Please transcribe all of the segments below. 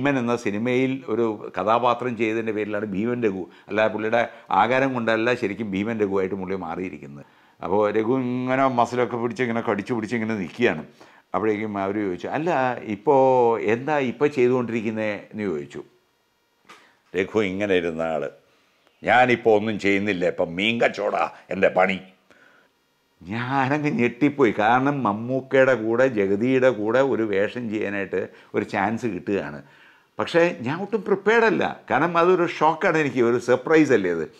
ഭീമൻ എന്ന സിനിമയിൽ ഒരു കഥാപാത്രം ചെയ്തതിൻ്റെ പേരിലാണ് ഭീമൻ രഘു അല്ലാതെ പുള്ളിയുടെ ആകാരം കൊണ്ടല്ല ശരിക്കും ഭീമൻ രഘുവായിട്ട് പുള്ളി മാറിയിരിക്കുന്നത് അപ്പോൾ രഘു ഇങ്ങനെ മസിലൊക്കെ പിടിച്ച് ഇങ്ങനെ കടിച്ചു പിടിച്ച് ഇങ്ങനെ നിൽക്കുകയാണ് അപ്പോഴേക്കും അവർ ചോദിച്ചു അല്ല ഇപ്പോൾ എന്താ ഇപ്പോൾ ചെയ്തുകൊണ്ടിരിക്കുന്നത് എന്ന് ചോദിച്ചു രഘു ഇങ്ങനെ ഇരുന്ന ആള് ഞാനിപ്പോൾ ഒന്നും ചെയ്യുന്നില്ല ഇപ്പം മീൻ കച്ചോടാ എൻ്റെ പണി ഞാനങ്ങ് ഞെട്ടിപ്പോയി കാരണം മമ്മൂക്കയുടെ കൂടെ ജഗതിയുടെ കൂടെ ഒരു വേഷം ചെയ്യാനായിട്ട് ഒരു ചാൻസ് കിട്ടുകയാണ് പക്ഷേ ഞാൻ ഒട്ടും പ്രിപ്പയർഡ് അല്ല കാരണം അതൊരു ഷോക്കാണ് എനിക്ക് ഒരു സർപ്രൈസ് അല്ലേ അത്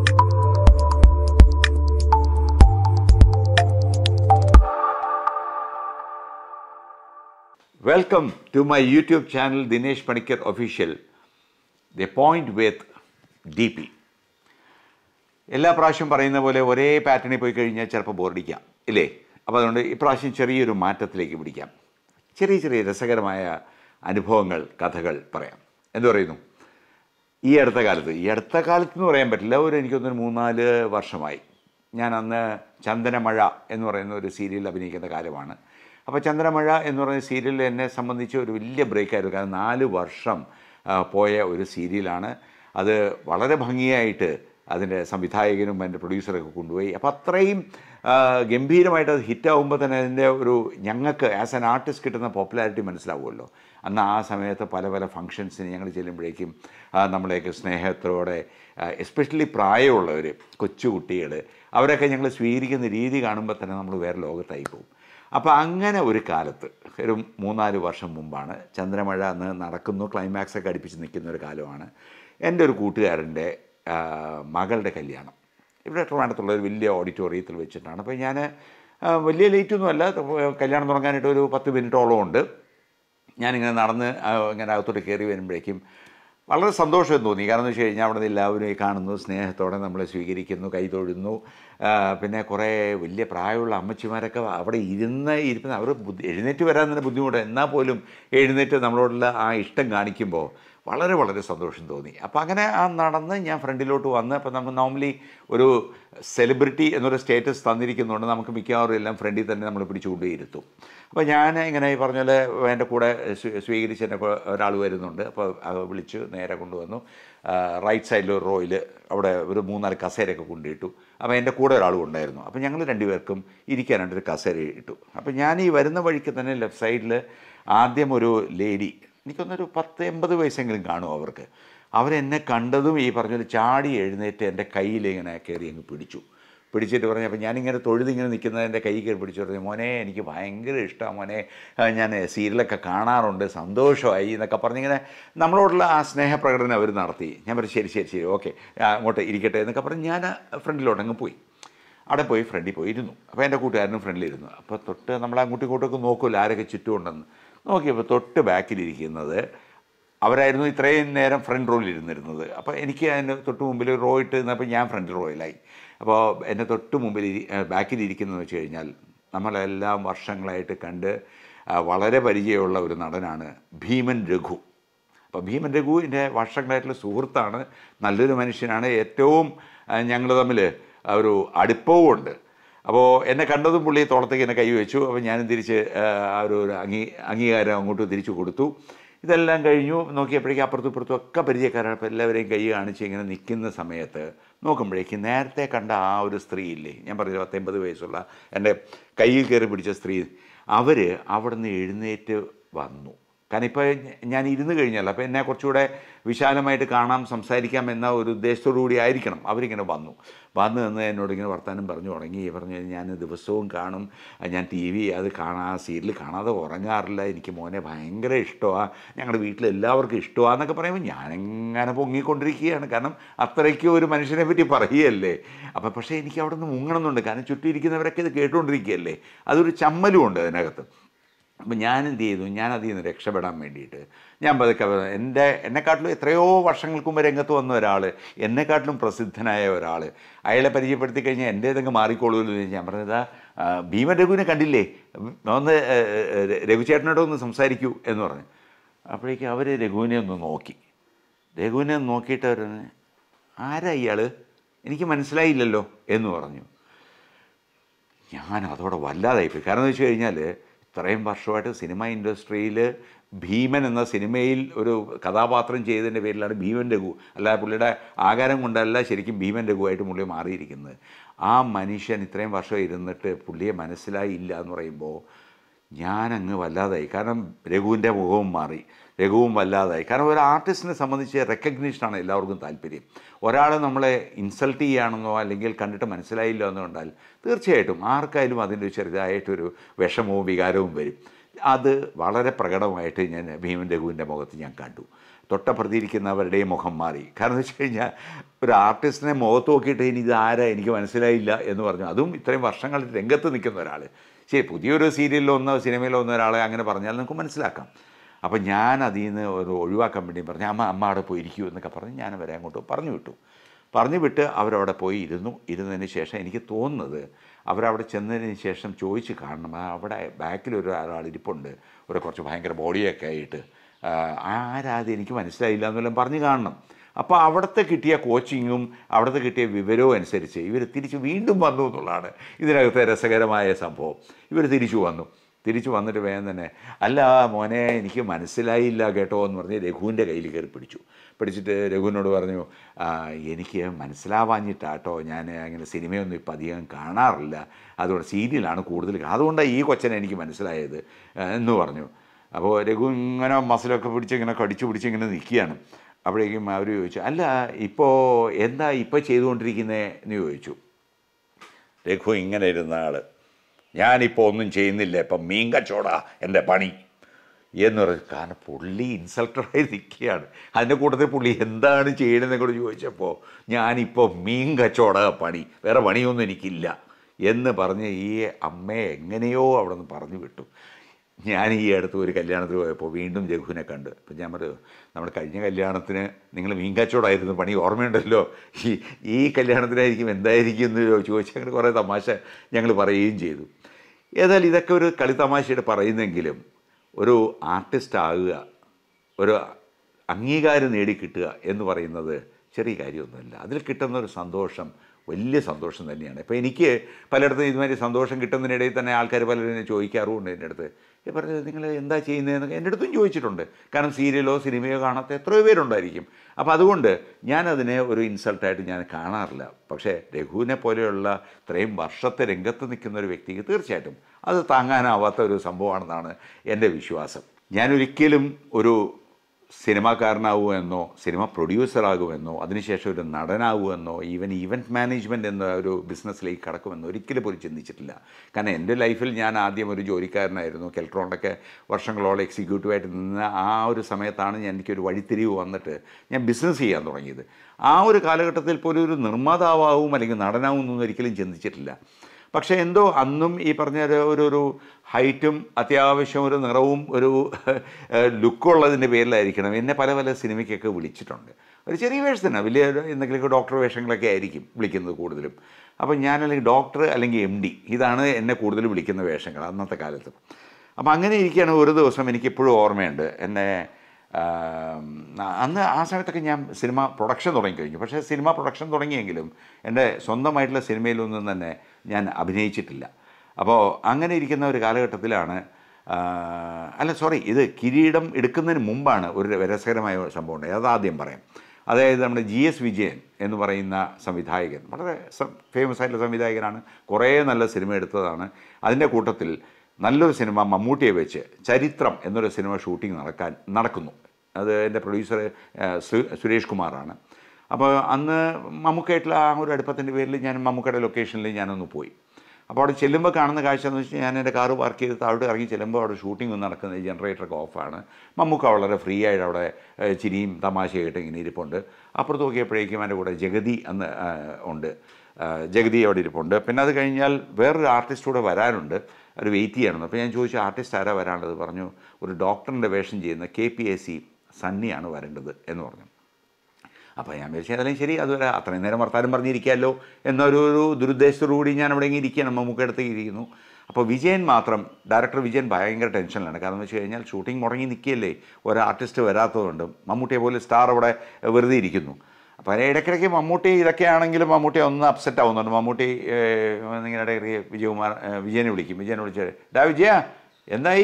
welcome to my YouTube channel Dinesh Panicker official the point with D P എല്ലാ പ്രാവശ്യം പറയുന്ന പോലെ ഒരേ പാറ്റേണിൽ പോയി കഴിഞ്ഞാൽ ചിലപ്പോൾ ബോറടിക്കാം ഇല്ലേ അപ്പോൾ അതുകൊണ്ട് ഇപ്രാവശ്യം ചെറിയൊരു മാറ്റത്തിലേക്ക് പിടിക്കാം ചെറിയ ചെറിയ രസകരമായ അനുഭവങ്ങൾ കഥകൾ പറയാം എന്തു പറയുന്നു ഈ അടുത്ത കാലത്ത് ഈ അടുത്ത കാലത്ത് എന്ന് പറയാൻ പറ്റില്ല ഒരു എനിക്കൊന്നൊരു മൂന്നാല് വർഷമായി ഞാൻ അന്ന് ചന്ദനമഴ എന്ന് പറയുന്ന ഒരു സീരിയലിൽ അഭിനയിക്കുന്ന കാലമാണ് അപ്പോൾ ചന്ദനമഴ എന്ന് പറയുന്ന സീരിയൽ എന്നെ സംബന്ധിച്ച് ഒരു വലിയ ബ്രേക്കായിരുന്നു കാരണം നാല് വർഷം ആ, പോയ ഒരു സീരിയലാണ് അത് വളരെ ഭംഗിയായിട്ട് അതിൻ്റെ സംവിധായകനും എൻ്റെ പ്രൊഡ്യൂസറൊക്കെ കൊണ്ടുപോയി അപ്പോൾ അത്രയും ആ, ഗംഭീരമായിട്ട് അത് ഹിറ്റാവുമ്പോൾ തന്നെ അതിൻ്റെ ഒരു ഞങ്ങൾക്ക് ആസ് ആൻ ആർട്ടിസ്റ്റ് കിട്ടുന്ന പോപ്പുലാരിറ്റി മനസ്സിലാവുമല്ലോ അന്ന് ആ സമയത്ത് പല പല ഫങ്ഷൻസിന് ഞങ്ങൾ ചെല്ലുമ്പോഴേക്കും ആ, നമ്മളെയൊക്കെ സ്നേഹത്തോടെ എസ്പെഷ്യലി പ്രായമുള്ളവർ കൊച്ചുകുട്ടികൾ അവരൊക്കെ ഞങ്ങൾ സ്വീകരിക്കുന്ന രീതി കാണുമ്പോൾ തന്നെ നമ്മൾ വേറെ ലോകത്തായി പോകും അപ്പോൾ അങ്ങനെ ഒരു കാലത്ത് ഒരു മൂന്നാല് വർഷം മുമ്പാണ് ചന്ദ്രമഴ അന്ന് നടക്കുന്നു ക്ലൈമാക്സ് ഒക്കെ അടുപ്പിച്ച് നിൽക്കുന്ന ഒരു കാലമാണ് എൻ്റെ ഒരു കൂട്ടുകാരൻ്റെ ആ, മകളുടെ കല്യാണം ഇവിടെ ട്രിവാൻഡത്തുള്ള ഒരു വലിയ ഓഡിറ്റോറിയത്തിൽ വെച്ചിട്ടാണ് അപ്പോൾ ഞാൻ വലിയ ലേറ്റൊന്നുമല്ല കല്യാണം തുടങ്ങാനായിട്ട് ഒരു പത്ത് മിനിറ്റോളം ഉണ്ട് ഞാനിങ്ങനെ നടന്ന് ആ, ഇങ്ങനെ അകത്തോട്ട് കയറി വരുമ്പോഴേക്കും വളരെ സന്തോഷം തോന്നി കാരണം എന്ന് വെച്ച് കഴിഞ്ഞാൽ അവിടെ നിന്ന് എല്ലാവരും ഈ കാണുന്നു സ്നേഹത്തോടെ നമ്മളെ സ്വീകരിക്കുന്നു കൈ തൊഴുന്നു ആ, പിന്നെ കുറേ വലിയ പ്രായമുള്ള അമ്മച്ചിമാരൊക്കെ അവിടെ ഇരുന്ന് ഇരിക്കുന്ന അവർ ബുദ്ധി എഴുന്നേറ്റ് വരാൻ തന്നെ ബുദ്ധിമുട്ട് എന്നാൽ പോലും എഴുന്നേറ്റ് നമ്മളോടുള്ള ആ ഇഷ്ടം കാണിക്കുമ്പോൾ വളരെ വളരെ സന്തോഷം തോന്നി അപ്പോൾ അങ്ങനെ ആ നടന്ന് ഞാൻ ഫ്രണ്ടിലോട്ട് വന്ന് അപ്പോൾ നമുക്ക് നോർമലി ഒരു സെലിബ്രിറ്റി എന്നൊരു സ്റ്റേറ്റസ് തന്നിരിക്കുന്നതുകൊണ്ട് നമുക്ക് മിക്കവാറും എല്ലാം ഫ്രണ്ടിൽ തന്നെ നമ്മൾ പിടിച്ചുകൊണ്ട് ഇരുത്തും അപ്പോൾ ഞാൻ ഇങ്ങനെ ഈ പറഞ്ഞ പോലെ എൻ്റെ കൂടെ സ്വീ- സ്വീകരിച്ച് എന്നെ കൊ- ഒരാൾ വരുന്നുണ്ട് അപ്പോൾ അത് വിളിച്ച് നേരെ കൊണ്ടുവന്നു ആ, റൈറ്റ് സൈഡിൽ ഒരു റോയിൽ അവിടെ ഒരു മൂന്നാല് കസേരയൊക്കെ കൊണ്ടിട്ടു അപ്പോൾ എൻ്റെ കൂടെ ഒരാളും ഉണ്ടായിരുന്നു അപ്പോൾ ഞങ്ങൾ രണ്ടുപേർക്കും ഇരിക്കാനായിട്ട് ഒരു കസേര ഇട്ടു അപ്പോൾ ഞാൻ ഈ വരുന്ന വഴിക്ക് തന്നെ ലെഫ്റ്റ് സൈഡിൽ ആദ്യം ഒരു ലേഡി എനിക്കൊന്നൊരു പത്ത് എൺപത് വയസ്സെങ്കിലും കാണും അവർക്ക് അവരെന്നെ കണ്ടതും ഈ പറഞ്ഞൊരു ചാടി എഴുന്നേറ്റ് എൻ്റെ കയ്യിൽ ഇങ്ങനെ കയറി അങ്ങ് പിടിച്ചു പിടിച്ചിട്ട് പറഞ്ഞു അപ്പോൾ ഞാനിങ്ങനെ തൊഴുതിങ്ങനെ നിൽക്കുന്നത് എൻ്റെ കൈ കയറി പിടിച്ചു പറഞ്ഞു മോനെ എനിക്ക് ഭയങ്കര ഇഷ്ടമാണ് മോനെ ആ, ഞാൻ സീരിയലൊക്കെ കാണാറുണ്ട് സന്തോഷമായി എന്നൊക്കെ പറഞ്ഞിങ്ങനെ നമ്മളോടുള്ള ആ സ്നേഹപ്രകടനം അവർ നടത്തി ഞാൻ പറഞ്ഞു ശരി ശരി ശരി ഓക്കെ അങ്ങോട്ട് ഇരിക്കട്ടെ എന്നൊക്കെ പറഞ്ഞ് ഞാൻ ഫ്രണ്ടിലോട്ട് അങ്ങ് പോയി അവിടെ പോയി ഫ്രണ്ടിൽ പോയി ഇരുന്നു അപ്പോൾ എൻ്റെ കൂട്ടുകാരനും ഫ്രണ്ടിലിരുന്നു അപ്പോൾ തൊട്ട് നമ്മൾ അങ്ങോട്ടും ഇങ്ങോട്ടൊക്കെ നോക്കുമല്ലോ ആരൊക്കെ ചുറ്റുമുണ്ടെന്ന് നോക്കിയപ്പോൾ തൊട്ട് ബാക്കിലിരിക്കുന്നത് അവരായിരുന്നു ഇത്രയും നേരം ഫ്രണ്ട് റോയിൽ ഇരുന്നിരുന്നത് അപ്പോൾ എനിക്ക് അതിന് തൊട്ട് മുമ്പിൽ റോ ഇട്ട് നിന്നപ്പോൾ ഞാൻ ഫ്രണ്ട് റോയിലായി അപ്പോൾ എൻ്റെ തൊട്ട് മുമ്പിൽ ഇരി ബാക്കിലിരിക്കുന്നതെന്ന് വെച്ച് കഴിഞ്ഞാൽ നമ്മളെല്ലാം വർഷങ്ങളായിട്ട് കണ്ട് ആ, വളരെ പരിചയമുള്ള ഒരു നടനാണ് ഭീമൻ രഘു അപ്പോൾ ഭീമൻ രഘുവിൻ്റെ വർഷങ്ങളായിട്ടുള്ള സുഹൃത്താണ് നല്ലൊരു മനുഷ്യനാണ് ഏറ്റവും ഞങ്ങൾ തമ്മിൽ ഒരു അടുപ്പവും ഉണ്ട് അപ്പോൾ എന്നെ കണ്ടതും പുള്ളി തോളത്തേക്ക് എന്നെ കൈ വെച്ചു അപ്പോൾ ഞാനും തിരിച്ച് ആ, ആ ഒരു ഒരു അംഗീ അംഗീകാരം അങ്ങോട്ട് തിരിച്ചു കൊടുത്തു ഇതെല്ലാം കഴിഞ്ഞു നോക്കിയപ്പോഴേക്കും അപ്പുറത്തും ഇപ്പുറത്തും ഒക്കെ പരിചയക്കാരാണ് അപ്പോൾ എല്ലാവരെയും കൈ കാണിച്ച് ഇങ്ങനെ നിൽക്കുന്ന സമയത്ത് നോക്കുമ്പോഴേക്കും നേരത്തെ കണ്ട ആ ഒരു സ്ത്രീ ഇല്ലേ ഞാൻ പറഞ്ഞു പത്തൊമ്പത് വയസ്സുള്ള എൻ്റെ കയ്യിൽ കയറി പിടിച്ച സ്ത്രീ അവർ അവിടെ നിന്ന് എഴുന്നേറ്റ് വന്നു കാരണം ഇപ്പോൾ ഞാൻ ഇരുന്ന് കഴിഞ്ഞാൽ അപ്പോൾ എന്നെ കുറച്ചുകൂടെ വിശാലമായിട്ട് കാണാം സംസാരിക്കാം എന്ന ഒരു ഉദ്ദേശത്തോടു കൂടി ആയിരിക്കണം അവരിങ്ങനെ വന്നു വന്ന് നിന്ന് എന്നോട് ഇങ്ങനെ വർത്തമാനം പറഞ്ഞു തുടങ്ങി പറഞ്ഞു ഞാൻ ദിവസവും കാണും ഞാൻ ടി വി അത് കാണാ സീരിയൽ കാണാതെ ഉറങ്ങാറില്ല എനിക്ക് മോനെ ഭയങ്കര ഇഷ്ടമാണ് ഞങ്ങളുടെ വീട്ടിൽ എല്ലാവർക്കും ഇഷ്ടമാണെന്നൊക്കെ പറയുമ്പോൾ ഞാനെങ്ങനെ പൊങ്ങിക്കൊണ്ടിരിക്കുകയാണ് കാരണം അത്രയ്ക്കും ഒരു മനുഷ്യനെ പറ്റി പറയുകയല്ലേ അപ്പോൾ പക്ഷേ എനിക്ക് അവിടെ നിന്ന് മുങ്ങണമെന്നുണ്ട് കാരണം ചുറ്റിയിരിക്കുന്നവരൊക്കെ ഇത് കേട്ടുകൊണ്ടിരിക്കുകയല്ലേ അതൊരു ചമ്മലും ഉണ്ട് അതിനകത്ത് അപ്പം ഞാൻ എന്ത് ചെയ്തു ഞാൻ അതിൽ നിന്ന് രക്ഷപ്പെടാൻ വേണ്ടിയിട്ട് ഞാൻ പതുക്കെ എൻ്റെ എന്നെക്കാട്ടിലും എത്രയോ വർഷങ്ങൾക്ക് മുമ്പ് രംഗത്ത് വന്ന ഒരാൾ എന്നെക്കാട്ടിലും പ്രസിദ്ധനായ ഒരാൾ അയാളെ പരിചയപ്പെടുത്തി കഴിഞ്ഞാൽ എൻ്റെ ഇതൊക്കെ മാറിക്കോളൂല്ലോ എന്ന് ഞാൻ പറഞ്ഞത് "ആ, ഭീമൻ രഘുവിനെ കണ്ടില്ലേ ഒന്ന് ഏ, ഏ, രഘുചേട്ടനോട് ഒന്ന് സംസാരിക്കൂ എന്ന് പറഞ്ഞു അപ്പോഴേക്കും അവർ രഘുവിനെ ഒന്ന് നോക്കി രഘുവിനെ ഒന്ന് നോക്കിയിട്ട് അവർ ആരാ ഇയാൾ എനിക്ക് മനസ്സിലായില്ലല്ലോ എന്ന് പറഞ്ഞു ഞാൻ അതോടെ വല്ലാതായിപ്പോയി കാരണം എന്ന് വെച്ച് കഴിഞ്ഞാൽ ഇത്രയും വർഷമായിട്ട് സിനിമ ഇൻഡസ്ട്രിയിൽ ഭീമൻ എന്ന സിനിമയിൽ ഒരു കഥാപാത്രം ചെയ്തതിൻ്റെ പേരിലാണ് ഭീമൻ രഘു അല്ലാതെ പുള്ളിയുടെ ആകാരം കൊണ്ടല്ല ശരിക്കും ഭീമൻ രഘുവായിട്ട് പുള്ളി മാറിയിരിക്കുന്നത് ആ മനുഷ്യൻ ഇത്രയും വർഷം ഇരുന്നിട്ട് പുള്ളിയെ മനസ്സിലായില്ല എന്ന് പറയുമ്പോൾ ഞാനങ്ങ് വല്ലാതായി കാരണം രഘുവിൻ്റെ മുഖവും മാറി രഘുവും വല്ലാതായി കാരണം ഒരു ആർട്ടിസ്റ്റിനെ സംബന്ധിച്ച് റെക്കഗ്നീഷനാണ് എല്ലാവർക്കും താല്പര്യം ഒരാൾ നമ്മളെ ഇൻസൾട്ട് ചെയ്യുകയാണെന്നോ അല്ലെങ്കിൽ കണ്ടിട്ട് മനസ്സിലായില്ല എന്നോ കണ്ടാൽ തീർച്ചയായിട്ടും ആർക്കായാലും അതിൻ്റെ ഒരു ചെറുതായിട്ടൊരു വിഷമവും വികാരവും വരും അത് വളരെ പ്രകടമായിട്ട് ഞാൻ ഭീമൻ രഘുവിൻ്റെ മുഖത്ത് ഞാൻ കണ്ടു തൊട്ടപ്രതിയിരിക്കുന്നവരുടെയും മുഖം മാറി കാരണം എന്ന് വെച്ച് കഴിഞ്ഞാൽ ഒരു ആർട്ടിസ്റ്റിനെ മുഖത്ത് നോക്കിയിട്ട് ഇനി ഇത് ആരാ എനിക്ക് മനസ്സിലായില്ല എന്ന് പറഞ്ഞു അതും ഇത്രയും വർഷങ്ങൾ രംഗത്ത് നിൽക്കുന്ന ഒരാൾ ശരി പുതിയൊരു സീരിയലിലോ ഒന്നോ സിനിമയിലോ ഒന്നോ ഒരാളെ അങ്ങനെ പറഞ്ഞാൽ നമുക്ക് മനസ്സിലാക്കാം അപ്പം ഞാൻ അതിൽ നിന്ന് ഒരു ഒഴിവാക്കാൻ വേണ്ടി പറഞ്ഞു അമ്മ അമ്മ അവിടെ പോയി ഇരിക്കൂ എന്നൊക്കെ പറഞ്ഞ് ഞാൻ അവരെ അങ്ങോട്ട് പറഞ്ഞു വിട്ടു പറഞ്ഞു വിട്ട് അവരവിടെ പോയി ഇരുന്നു ഇരുന്നതിന് ശേഷം എനിക്ക് തോന്നുന്നത് അവരവിടെ ചെന്നതിന് ശേഷം ചോദിച്ച് കാണണം ആ അവിടെ ബാക്കിൽ ഒരു ഒരാൾ ഇരിപ്പുണ്ട് ഒരു കുറച്ച് ഭയങ്കര ബോഡിയൊക്കെ ആയിട്ട് ആ, ആരാത് എനിക്ക് മനസ്സിലായില്ല എന്നെല്ലാം പറഞ്ഞ് കാണണം അപ്പോൾ അവിടുത്തെ കിട്ടിയ കോച്ചിങ്ങും അവിടുത്തെ കിട്ടിയ വിവരവും അനുസരിച്ച് ഇവർ തിരിച്ച് വീണ്ടും വന്നു എന്നുള്ളതാണ് ഇതിനകത്തെ രസകരമായ സംഭവം ഇവർ തിരിച്ചു വന്നു തിരിച്ചു വന്നിട്ട് വേഗം തന്നെ അല്ല മോനെ എനിക്ക് മനസ്സിലായില്ല കേട്ടോ എന്ന് പറഞ്ഞ് രഘുവിൻ്റെ കയ്യിൽ കയറി പിടിച്ചു പിടിച്ചിട്ട് രഘുവിനോട് പറഞ്ഞു "ആ, എനിക്ക് മനസ്സിലാവാഞ്ഞിട്ടാട്ടോ ഞാൻ അങ്ങനെ സിനിമയൊന്നും ഇപ്പം അധികം കാണാറില്ല അതുകൊണ്ട് സീരിയലാണ് കൂടുതൽ കാ- അതുകൊണ്ടാണ് ഈ കൊച്ചനെ എനിക്ക് മനസ്സിലായത് ആ, എന്ന് പറഞ്ഞു അപ്പോൾ രഘു ഇങ്ങനെ മസിലൊക്കെ പിടിച്ച് ഇങ്ങനെ കടിച്ചു പിടിച്ച് ഇങ്ങനെ നിൽക്കുകയാണ് അപ്പോഴേക്കും അവർ ചോദിച്ചു അല്ല ഇപ്പോൾ എന്താ ഇപ്പോൾ ചെയ്തുകൊണ്ടിരിക്കുന്നത് എന്ന് ചോദിച്ചു രഘു ഇങ്ങനെ ഇരുന്ന ആൾ ഞാനിപ്പോൾ ഒന്നും ചെയ്യുന്നില്ല ഇപ്പം മീൻ കച്ചവടാ എൻ്റെ പണി എന്ന് പറയും കാരണം പുള്ളി ഇൻസൾട്ടഡായി നിൽക്കുകയാണ് അതിൻ്റെ കൂട്ടത്തിൽ പുള്ളി എന്താണ് ചെയ്യണമെന്ന് കൂടെ ചോദിച്ചപ്പോൾ ഞാനിപ്പോൾ മീൻ കച്ചവട പണി വേറെ പണിയൊന്നും എനിക്കില്ല എന്ന് പറഞ്ഞ് ഈ അമ്മയെ എങ്ങനെയോ അവിടെ നിന്ന് പറഞ്ഞു വിട്ടു ഞാൻ ഈ അടുത്ത് ഒരു കല്യാണത്തിന് പോയപ്പോൾ വീണ്ടും രഘുവിനെ കണ്ട് അപ്പം ഞാൻ പറഞ്ഞു നമ്മുടെ കഴിഞ്ഞ കല്യാണത്തിന് നിങ്ങൾ മീൻ കച്ചവടമായിരുന്നു പണി ഓർമ്മയുണ്ടല്ലോ ഈ ഈ കല്യാണത്തിനായിരിക്കും എന്തായിരിക്കും എന്ന് ചോദിച്ചു അങ്ങനെ കുറേ തമാശ ഞങ്ങൾ പറയുകയും ചെയ്തു ഏതായാലും ഇതൊക്കെ ഒരു കളിത്തമാശയുടെ പറയുന്നെങ്കിലും ഒരു ആർട്ടിസ്റ്റ് ആകുക ഒരു അംഗീകാരം നേടിക്കിട്ടുക എന്ന് പറയുന്നത് ചെറിയ കാര്യമൊന്നുമല്ല അതിൽ കിട്ടുന്ന ഒരു സന്തോഷം വലിയ സന്തോഷം തന്നെയാണ് ഇപ്പോൾ എനിക്ക് പലയിടത്തും ഇതുമാതിരി സന്തോഷം കിട്ടുന്നതിനിടയിൽ തന്നെ ആൾക്കാർ പലരും ചോദിക്കാറുമുണ്ട് എൻ്റെ അടുത്ത് ഈ പറഞ്ഞത് നിങ്ങൾ എന്താ ചെയ്യുന്നതെന്നൊക്കെ എൻ്റെ അടുത്തും ചോദിച്ചിട്ടുണ്ട് കാരണം സീരിയലോ സിനിമയോ കാണാത്ത എത്രയോ പേരുണ്ടായിരിക്കും അപ്പോൾ അതുകൊണ്ട് ഞാനതിനെ ഒരു ഇൻസൾട്ടായിട്ട് ഞാൻ കാണാറില്ല പക്ഷേ രഘുവിനെ പോലെയുള്ള ഇത്രയും വർഷത്തെ രംഗത്ത് നിൽക്കുന്ന ഒരു വ്യക്തിക്ക് തീർച്ചയായിട്ടും അത് താങ്ങാനാവാത്ത ഒരു സംഭവമാണെന്നാണ് എൻ്റെ വിശ്വാസം ഞാനൊരിക്കലും ഒരു സിനിമാക്കാരനാവുമെന്നോ സിനിമ പ്രൊഡ്യൂസറാകുമെന്നോ അതിനുശേഷം ഒരു നടനാവുമെന്നോ ഈവൻ ഈവൻറ്റ് മാനേജ്മെൻറ്റ് എന്ന ഒരു ബിസിനസ്സിലേക്ക് കടക്കുമെന്നോ ഒരിക്കലും പോലും ചിന്തിച്ചിട്ടില്ല കാരണം എൻ്റെ ലൈഫിൽ ഞാൻ ആദ്യം ഒരു ജോലിക്കാരനായിരുന്നു കെൽട്രോണിലൊക്കെ വർഷങ്ങളോളം എക്സിക്യൂട്ടീവായിട്ട് നിന്ന ആ ഒരു സമയത്താണ് ഞാൻ എനിക്കൊരു വഴിത്തിരിവ് വന്നിട്ട് ഞാൻ ബിസിനസ് ചെയ്യാൻ തുടങ്ങിയത് ആ ഒരു കാലഘട്ടത്തിൽ പോലും ഒരു നിർമ്മാതാവും അല്ലെങ്കിൽ നടനാവും എന്നൊന്നും ഒരിക്കലും ചിന്തിച്ചിട്ടില്ല പക്ഷേ എന്തോ അന്നും ഈ പറഞ്ഞ ഒരു- ഒരു ഒരു ഹൈറ്റും അത്യാവശ്യം ഒരു നിറവും ഒരു ലുക്കുള്ളതിൻ്റെ പേരിലായിരിക്കണം എന്നെ പല പല സിനിമയ്ക്കൊക്കെ വിളിച്ചിട്ടുണ്ട് ഒരു ചെറിയ വേഷത്തിനാണ് വലിയ ഒരു എന്തെങ്കിലുമൊക്കെ ഡോക്ടർ വേഷങ്ങളൊക്കെ ആയിരിക്കും വിളിക്കുന്നത് കൂടുതലും അപ്പോൾ ഞാൻ അല്ലെങ്കിൽ ഡോക്ടർ അല്ലെങ്കിൽ എം ഡി ഇതാണ് എന്നെ കൂടുതൽ വിളിക്കുന്ന വേഷങ്ങൾ അന്നത്തെ കാലത്ത് അപ്പോൾ അങ്ങനെ ഇരിക്കുകയാണ് ഒരു ദിവസം എനിക്കിപ്പോഴും ഓർമ്മയുണ്ട് എന്നെ ആം, അന്ന് ആ സമയത്തൊക്കെ ഞാൻ സിനിമ പ്രൊഡക്ഷൻ തുടങ്ങിക്കഴിഞ്ഞു പക്ഷേ സിനിമ പ്രൊഡക്ഷൻ തുടങ്ങിയെങ്കിലും എൻ്റെ സ്വന്തമായിട്ടുള്ള സിനിമയിലൊന്നും തന്നെ ഞാൻ അഭിനയിച്ചിട്ടില്ല അപ്പോൾ അങ്ങനെ ഇരിക്കുന്ന ഒരു കാലഘട്ടത്തിലാണ് ആ, അല്ല സോറി ഇത് കിരീടം എടുക്കുന്നതിന് മുമ്പാണ് ഒരു രസകരമായ സംഭവം ഉണ്ടായത് അത് ആദ്യം പറയാം അതായത് നമ്മുടെ ജി എസ് വിജയൻ എന്ന് പറയുന്ന സംവിധായകൻ വളരെ ഫേമസ് ആയിട്ടുള്ള സംവിധായകനാണ് കുറേ നല്ല സിനിമ എടുത്തതാണ് അതിൻ്റെ കൂട്ടത്തിൽ നല്ലൊരു സിനിമ മമ്മൂട്ടിയെ വെച്ച് ചരിത്രം എന്നൊരു സിനിമ ഷൂട്ടിംഗ് നടക്കാൻ നടക്കുന്നു അത് എൻ്റെ പ്രൊഡ്യൂസർ സുരേഷ് കുമാറാണ് അപ്പോൾ അന്ന് മമ്മൂക്കായിട്ടുള്ള ആ ഒരു അടുപ്പത്തിൻ്റെ പേരിൽ ഞാൻ മമ്മൂക്കയുടെ ലൊക്കേഷനിൽ ഞാനൊന്ന് പോയി അപ്പോൾ അവിടെ ചെല്ലുമ്പോൾ കാണുന്ന കാഴ്ച എന്ന് വെച്ചാൽ ഞാൻ എൻ്റെ കാറ് പാർക്ക് ചെയ്ത് താഴോട്ട് ഇറങ്ങി ചെല്ലുമ്പോൾ അവിടെ ഷൂട്ടിംഗ് നടക്കുന്നത് ജനറേറ്ററൊക്കെ ഓഫാണ് മമ്മൂക്ക വളരെ ഫ്രീ ആയിട്ട് അവിടെ ഏഹ്, ചിരിയും തമാശയായിട്ട് ഇങ്ങനെ ഇരിപ്പുണ്ട് അപ്പുറത്ത് നോക്കിയപ്പോഴേക്കും എൻ്റെ കൂടെ ജഗതി അന്ന് ആ, ഉണ്ട് ആ, ജഗതി അവിടെ ഇരിപ്പുണ്ട് പിന്നെ അത് കഴിഞ്ഞാൽ വേറൊരു ആർട്ടിസ്റ്റ് കൂടെ വരാനുണ്ട് അവർ വെയിറ്റ് ചെയ്യണം അപ്പോൾ ഞാൻ ചോദിച്ചു ആർട്ടിസ്റ്റ് ആരാ വരാനുള്ളത് പറഞ്ഞു ഒരു ഡോക്ടറിൻ്റെ വേഷം ചെയ്യുന്ന കെ പി എസ് സി സണ്ണിയാണ് വരേണ്ടത് എന്ന് പറഞ്ഞു അപ്പോൾ ഞാൻ വിചാരിച്ചു ഏതായാലും ശരി അതുവരെ അത്രയും നേരം വർത്താനം പറഞ്ഞിരിക്കാമല്ലോ എന്നൊരു ഒരു ദുരുദ്ദേശത്തോടുകൂടി ഞാൻ അവിടെ ഇങ്ങനെ ഇരിക്കുകയാണ് മമ്മൂക്കടുത്ത് ഇരിക്കുന്നു അപ്പോൾ വിജയൻ മാത്രം ഡയറക്ടർ വിജയൻ ഭയങ്കര ടെൻഷനിലാണ് കാരണം എന്ന് വെച്ച് കഴിഞ്ഞാൽ ഷൂട്ടിംഗ് മുടങ്ങി നിൽക്കുകയല്ലേ ഒരു ആർട്ടിസ്റ്റ് വരാത്തതുകൊണ്ട് മമ്മൂട്ടിയെ പോലെ സ്റ്റാർ അവിടെ വെറുതെ ഇരിക്കുന്നു അപ്പോൾ ഇടയ്ക്കിടയ്ക്ക് മമ്മൂട്ടി ഇതൊക്കെ ആണെങ്കിലും മമ്മൂട്ടി ഒന്ന് അപ്സെറ്റ് ആവുന്നുണ്ട് മമ്മൂട്ടി ഏഹ്, ഇങ്ങനെ ഇടയ്ക്കിടയ്ക്ക് വിജയകുമാർ ഏഹ്, വിജയനെ വിളിക്കും വിജയനെ വിളിച്ച് ഡാ വിജയ എന്തായി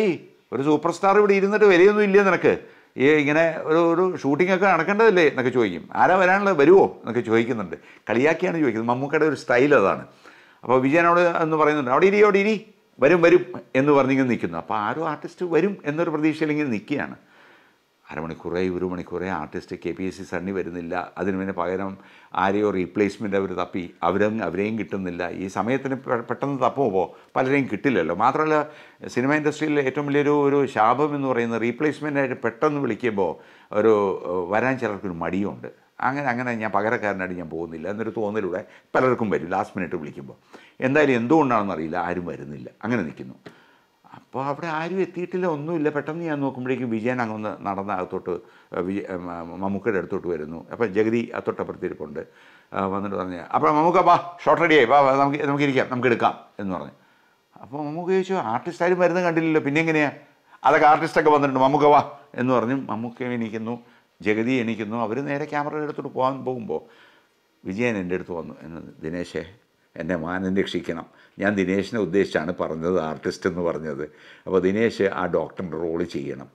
ഒരു സൂപ്പർ സ്റ്റാർ ഇവിടെ ഇരുന്നിട്ട് വിലയൊന്നും ഇല്ലേ നിനക്ക് ഈ ഇങ്ങനെ ഒരു ഒരു ഷൂട്ടിംഗ് ഒക്കെ നടക്കേണ്ടതല്ലേ എന്നൊക്കെ ചോദിക്കും ആരാ വരാനുള്ളത് വരുമോ എന്നൊക്കെ ചോദിക്കുന്നുണ്ട് കളിയാക്കിയാണ് ചോദിക്കുന്നത് മമ്മൂക്കയുടെ ഒരു സ്റ്റൈൽ അതാണ് അപ്പോൾ വിജയനോട് എന്ന് പറയുന്നുണ്ട് അവിടെ ഇരി അവിടെ ഇരി വരും വരും എന്ന് പറഞ്ഞിങ്ങനെ നിൽക്കുന്നു അപ്പോൾ ആരും ആർട്ടിസ്റ്റ് വരും എന്നൊരു പ്രതീക്ഷയിൽ ഇങ്ങനെ നിൽക്കുകയാണ് അരമണിക്കൂറായി ഒരു മണിക്കൂറേ artist K P S C Sunny വരുന്നില്ല അതിന് പിന്നെ പകരം ആരെയോ റീപ്ലേസ്മെൻ്റ് അവർ തപ്പി അവരും അവരെയും കിട്ടുന്നില്ല ഈ സമയത്തിന് പെ- പെട്ടെന്ന് തപ്പുമ്പോൾ പലരെയും കിട്ടില്ലല്ലോ മാത്രമല്ല സിനിമ ഇൻഡസ്ട്രിയിൽ ഏറ്റവും വലിയൊരു ഒരു ശാപം എന്ന് പറയുന്നത് റീപ്ലേസ്മെൻ്റ് ആയിട്ട് പെട്ടെന്ന് വിളിക്കുമ്പോൾ ഒരു ഏഹ്, വരാൻ ചിലർക്കൊരു മടിയുണ്ട് അങ്ങനെ അങ്ങനെ ഞാൻ പകരക്കാരനായിട്ട് ഞാൻ പോകുന്നില്ല എന്നൊരു തോന്നലൂടെ പലർക്കും വരും ലാസ്റ്റ് മിനിറ്റ് വിളിക്കുമ്പോൾ എന്തായാലും എന്തുകൊണ്ടാണെന്ന് അറിയില്ല ആരും വരുന്നില്ല അങ്ങനെ നിൽക്കുന്നു അപ്പോൾ അവിടെ ആരും എത്തിയിട്ടില്ല ഒന്നുമില്ല പെട്ടെന്ന് ഞാൻ നോക്കുമ്പോഴേക്കും വിജയൻ അങ്ങൊന്ന് നടന്ന അകത്തോട്ട് വിജയ മമ്മൂക്കയുടെ അടുത്തോട്ട് വരുന്നു അപ്പോൾ ജഗതി അത്തൊട്ടപ്പുറത്തിരിപ്പുണ്ട് ആ, വന്നിട്ട് പറഞ്ഞു അപ്പോൾ മമ്മൂക്ക വാ ഷോർട്ട് റെഡിയായി വാ വാ, നമുക്ക് നമുക്ക് ഇരിക്കാം നമുക്ക് എടുക്കാം എന്ന് പറഞ്ഞു അപ്പോൾ മമ്മൂക്ക ചോദിച്ചു ആർട്ടിസ്റ്റ് ആരും വരുന്നത് കണ്ടില്ലല്ലോ പിന്നെ എങ്ങനെയാ അതൊക്കെ ആർട്ടിസ്റ്റൊക്കെ വന്നിട്ടുണ്ട് മമ്മൂക്ക വാ എന്ന് പറഞ്ഞു മമ്മൂക്ക എണീക്കുന്നു ജഗതി എണീക്കുന്നു അവർ നേരെ ക്യാമറയുടെ അടുത്തോട്ട് പോകാൻ പോകുമ്പോൾ വിജയൻ എൻ്റെ അടുത്ത് വന്നു എന്ന് ദിനേശേ എന്നെ മാനം രക്ഷിക്കണം ഞാൻ ദിനേശിനെ ഉദ്ദേശിച്ചാണ് പറഞ്ഞത് ആർട്ടിസ്റ്റ് എന്ന് പറഞ്ഞത് അപ്പോൾ ദിനേശ് ആ ഡോക്ടറിൻ്റെ റോള് ചെയ്യണം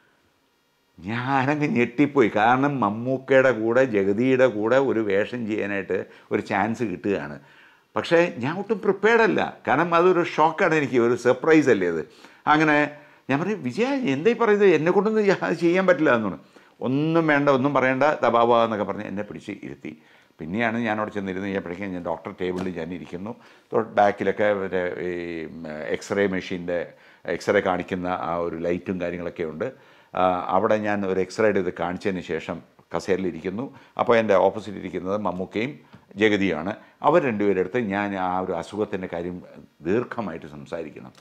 ഞാനങ്ങ് ഞെട്ടിപ്പോയി കാരണം മമ്മൂക്കയുടെ കൂടെ ജഗതിയുടെ കൂടെ ഒരു വേഷം ചെയ്യാനായിട്ട് ഒരു ചാൻസ് കിട്ടുകയാണ് പക്ഷേ ഞാൻ ഒട്ടും പ്രിപ്പയർഡ് അല്ല കാരണം അതൊരു ഷോക്കാണ് എനിക്ക് ഒരു സർപ്രൈസ് അല്ലേ അത് അങ്ങനെ ഞാൻ പറയും വിജയ എന്തായി പറയുന്നത് എന്നെ കൊണ്ടൊന്നും ഇത് ചെയ്യാൻ പറ്റില്ല എന്ന് പറഞ്ഞു ഒന്നും വേണ്ട ഒന്നും പറയണ്ട ദബാബ എന്നൊക്കെ പറഞ്ഞ് എന്നെ പിടിച്ച് ഇരുത്തി പിന്നെയാണ് ഞാൻ അവിടെ ചെന്നിരുന്ന് കഴിഞ്ഞപ്പോഴേക്കും ഞാൻ ഡോക്ടർ ടേബിളിൽ ഞാൻ ഇരിക്കുന്നു തൊട്ട് ബാക്കിലൊക്കെ മറ്റേ ഈ എക്സ്റേ മെഷീൻ്റെ എക്സ്റേ കാണിക്കുന്ന ആ ഒരു ലൈറ്റും കാര്യങ്ങളൊക്കെ ഉണ്ട് ആ, അവിടെ ഞാൻ ഒരു എക്സ്റേ ഇത് കാണിച്ചതിന് ശേഷം കസേരയിലിരിക്കുന്നു അപ്പോൾ എൻ്റെ ഓപ്പോസിറ്റ് ഇരിക്കുന്നത് മമ്മൂക്കയും ജഗതിയാണ് അവർ രണ്ടുപേരുടെ അടുത്ത് ഞാൻ ആ ഒരു അസുഖത്തിൻ്റെ കാര്യം ദീർഘമായിട്ട് സംസാരിക്കണം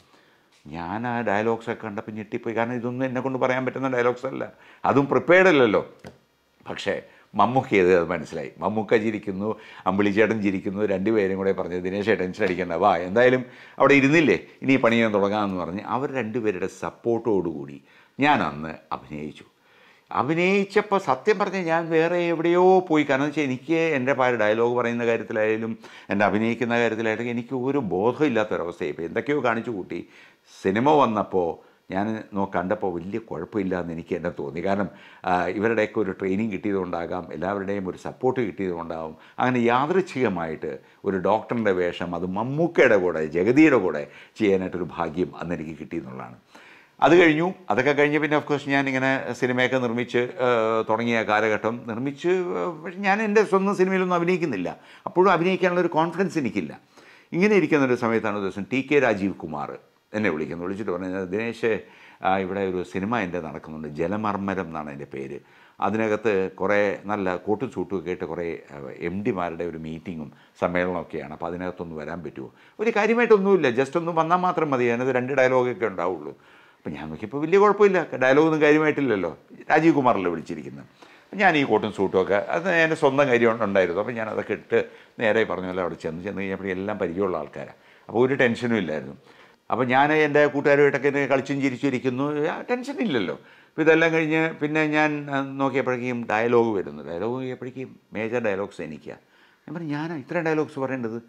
ഞാൻ ആ ഡയലോഗ്സൊക്കെ കണ്ടപ്പോൾ ഞെട്ടിപ്പോയി കാരണം ഇതൊന്നും എന്നെ കൊണ്ട് പറയാൻ പറ്റുന്ന ഡയലോഗ്സ് അല്ല അതും പ്രിപ്പയർഡ് അല്ലല്ലോ പക്ഷേ മമ്മൂക്ക ചെയ്ത് അത് മനസ്സിലായി മമ്മൂക്ക ചിരിക്കുന്നു അമ്പിളിച്ചേട്ടൻ ചിരിക്കുന്നു രണ്ടുപേരും കൂടെ പറഞ്ഞു ദിനേശ് ടെൻഷൻ അടിക്കണ്ട വാ എന്തായാലും അവിടെ ഇരുന്നില്ലേ ഇനി പണി ചെയ്യാൻ തുടങ്ങാമെന്ന് പറഞ്ഞ് അവർ രണ്ടുപേരുടെ സപ്പോർട്ടോടുകൂടി ഞാൻ അന്ന് അഭിനയിച്ചു അഭിനയിച്ചപ്പോൾ സത്യം പറഞ്ഞാൽ ഞാൻ വേറെ എവിടെയോ പോയി കാരണം എന്ന് വെച്ചാൽ എനിക്ക് എൻ്റെ പാര ഡയലോഗ് പറയുന്ന കാര്യത്തിലായാലും എൻ്റെ അഭിനയിക്കുന്ന കാര്യത്തിലായാലും എനിക്ക് ഒരു ബോധമില്ലാത്തൊരവസ്ഥയായി ഇപ്പോൾ എന്തൊക്കെയോ കാണിച്ചു കൂട്ടി സിനിമ വന്നപ്പോൾ ഞാൻ നോ കണ്ടപ്പോൾ വലിയ കുഴപ്പമില്ല എന്ന് എനിക്ക് എന്നെ തോന്നി കാരണം ആ, ഇവരുടെയൊക്കെ ഒരു ട്രെയിനിങ് കിട്ടിയതുകൊണ്ടാകാം എല്ലാവരുടെയും ഒരു സപ്പോർട്ട് കിട്ടിയതുകൊണ്ടാകും അങ്ങനെ യാദൃച്ഛികമായിട്ട് ഒരു ഡോക്ടറിൻ്റെ വേഷം അത് മമ്മൂക്കയുടെ കൂടെ ജഗതിയുടെ കൂടെ ചെയ്യാനായിട്ടൊരു ഭാഗ്യം അന്ന് എനിക്ക് കിട്ടിയെന്നുള്ളതാണ് അത് കഴിഞ്ഞു അതൊക്കെ കഴിഞ്ഞ് പിന്നെ ഓഫ് കോഴ്സ് ഞാനിങ്ങനെ സിനിമയൊക്കെ നിർമ്മിച്ച് ആ, തുടങ്ങിയ കാലഘട്ടം നിർമ്മിച്ച് ആ, പക്ഷെ ഞാൻ എൻ്റെ സ്വന്തം സിനിമയിലൊന്നും അഭിനയിക്കുന്നില്ല അപ്പോഴും അഭിനയിക്കാനുള്ള ഒരു കോൺഫിഡൻസ് എനിക്കില്ല ഇങ്ങനെ ഇരിക്കുന്ന ഒരു സമയത്താണ് ഒരു ദിവസം ടി കെ രാജീവ് കുമാർ എന്നെ വിളിക്കുന്നു വിളിച്ചിട്ട് പറഞ്ഞു ദിനേശ് ആ, ഇവിടെ ഒരു സിനിമ എൻ്റെ നടക്കുന്നുണ്ട് ജലമർമ്മരം എന്നാണ് എൻ്റെ പേര് അതിനകത്ത് കുറേ നല്ല കോട്ടും സൂട്ടും ഒക്കെ ആയിട്ട് കുറേ എം ഡിമാരുടെ ഒരു മീറ്റിങ്ങും സമ്മേളനമൊക്കെയാണ് അപ്പോൾ അതിനകത്തൊന്ന് വരാൻ പറ്റുമോ ഒരു കാര്യമായിട്ടൊന്നുമില്ല ജസ്റ്റ് ഒന്ന് വന്നാൽ മാത്രം മതി അതിനകത്ത് രണ്ട് ഡയലോഗൊക്കെ ഉണ്ടാവുള്ളൂ അപ്പം ഞാൻ നോക്കിയപ്പോൾ വലിയ കുഴപ്പമില്ല ഡയലോഗൊന്നും കാര്യമായിട്ടില്ലല്ലോ രാജീവ് കുമാറല്ലേ വിളിച്ചിരിക്കുന്നത് അപ്പം ഞാൻ ഈ കോട്ടും സൂട്ടും ഒക്കെ അത് എൻ്റെ സ്വന്തം കാര്യം ഉണ്ടായിരുന്നു അപ്പോൾ ഞാൻ അതൊക്കെ ഇട്ട് നേരെ പറഞ്ഞല്ലോ അവിടെ ചെന്ന് ചെന്ന് കഴിഞ്ഞപ്പോൾ എല്ലാം പരിചയമുള്ള ആൾക്കാരാണ് അപ്പോൾ ഒരു ടെൻഷനും ഇല്ലായിരുന്നു അപ്പോൾ ഞാൻ എൻ്റെ കൂട്ടുകാരുമായിട്ടൊക്കെ ഇങ്ങനെ കളിച്ചും ചിരിച്ചിരിക്കുന്നു ആ ടെൻഷൻ ഇല്ലല്ലോ അപ്പോൾ ഇതെല്ലാം കഴിഞ്ഞ് പിന്നെ ഞാൻ ആ, നോക്കിയപ്പോഴേക്കും ഡയലോഗ് വരുന്നു ഡയലോഗ് നോക്കിയപ്പോഴേക്കും മേജർ ഡയലോഗ്സ് എനിക്കാണ് ഞാൻ പറഞ്ഞു ഞാനാ ഇത്രയും ഡയലോഗ്സ് പറയേണ്ടത്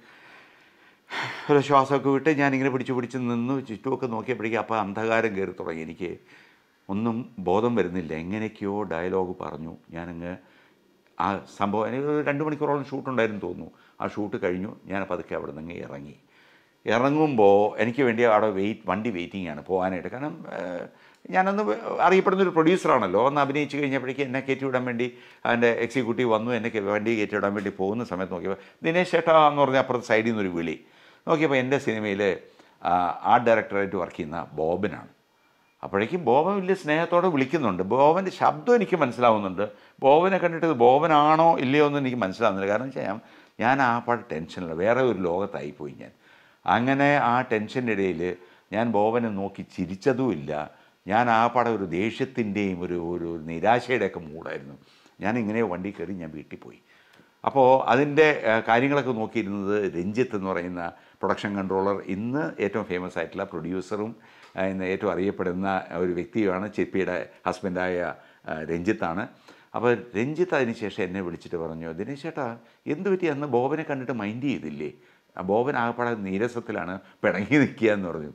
ഒരു ശ്വാസമൊക്കെ വിട്ട് ഞാനിങ്ങനെ പിടിച്ച് പിടിച്ച് നിന്ന് ചുറ്റുമൊക്കെ നോക്കിയപ്പോഴേക്കും അപ്പോൾ അന്ധകാരം കയറി തുടങ്ങി എനിക്ക് ഒന്നും ബോധം വരുന്നില്ല എങ്ങനെയൊക്കെയോ ഡയലോഗ് പറഞ്ഞു ഞാനങ്ങ് ആ സംഭവം എനിക്ക് ഒരു രണ്ട് മണിക്കൂറോളം ഷൂട്ടുണ്ടായിരുന്നു തോന്നുന്നു ആ ഷൂട്ട് കഴിഞ്ഞു ഞാൻ പതുക്കെ അവിടെ നിന്ന് ഇറങ്ങി ഇറങ്ങുമ്പോൾ എനിക്ക് വേണ്ടി അവിടെ വെയിറ്റ് വണ്ടി വെയിറ്റിംഗ് ആണ് പോകാനായിട്ട് കാരണം ഏഹ്, ഞാനന്ന് അറിയപ്പെടുന്ന ഒരു പ്രൊഡ്യൂസറാണല്ലോ ഒന്ന് അഭിനയിച്ച് കഴിഞ്ഞപ്പോഴേക്കും എന്നെ കയറ്റി വിടാൻ വേണ്ടി അതിൻ്റെ എക്സിക്യൂട്ടീവ് വന്നു എന്നെ കേ- വണ്ടി കയറ്റി വിടാൻ വേണ്ടി പോകുന്ന സമയത്ത് നോക്കിയപ്പോൾ ദിനേശ് ചേട്ടാ എന്ന് പറഞ്ഞ അപ്പുറത്ത് സൈഡിൽ നിന്നൊരു വിളി നോക്കിയപ്പോൾ എൻ്റെ സിനിമയിൽ ആർട്ട് ഡയറക്ടറായിട്ട് വർക്ക് ചെയ്യുന്ന ബോബനാണ് അപ്പോഴേക്കും ബോബൻ വലിയ സ്നേഹത്തോടെ വിളിക്കുന്നുണ്ട് ബോബൻ്റെ ശബ്ദം എനിക്ക് മനസ്സിലാവുന്നുണ്ട് ബോബനെ കണ്ടിട്ട് ഇത് ബോബനാണോ ഇല്ലയോ എന്ന് എനിക്ക് മനസ്സിലാവുന്നില്ല കാരണം വെച്ചാൽ ഞാൻ ഞാൻ ആ പാട് ടെൻഷനില്ല വേറെ ഒരു ലോകത്തായിപ്പോയി ഞാൻ അങ്ങനെ ആ ടെൻഷൻ്റെ ഇടയിൽ ഞാൻ ബോബനെ നോക്കി ചിരിച്ചതുമില്ല ഞാൻ ആ പാടെ ഒരു ദേഷ്യത്തിൻ്റെയും ഒരു ഒരു നിരാശയുടെയൊക്കെ മൂടായിരുന്നു ഞാൻ ഇങ്ങനെ വണ്ടി കയറി ഞാൻ വീട്ടിൽ പോയി അപ്പോൾ അതിൻ്റെ ആ, കാര്യങ്ങളൊക്കെ നോക്കിയിരുന്നത് രഞ്ജിത്ത് എന്ന് പറയുന്ന പ്രൊഡക്ഷൻ കൺട്രോളർ ഇന്ന് ഏറ്റവും ഫേമസ് ആയിട്ടുള്ള പ്രൊഡ്യൂസറും ആ, ഇന്ന് ഏറ്റവും അറിയപ്പെടുന്ന ഒരു വ്യക്തിയുമാണ് ചിപ്പിയുടെ ഹസ്ബൻഡായ ആ, രഞ്ജിത്താണ് അപ്പോൾ രഞ്ജിത്ത് അതിനുശേഷം എന്നെ വിളിച്ചിട്ട് പറഞ്ഞു ദിനേശ് ചേട്ടാ എന്ത് പറ്റി അന്ന് ബോബനെ കണ്ടിട്ട് മൈൻഡ് ചെയ്തില്ലേ ആ ബോബൻ ആകപ്പാടെ നീരസത്തിലാണ് പിണങ്ങി നിൽക്കുക എന്ന് പറഞ്ഞു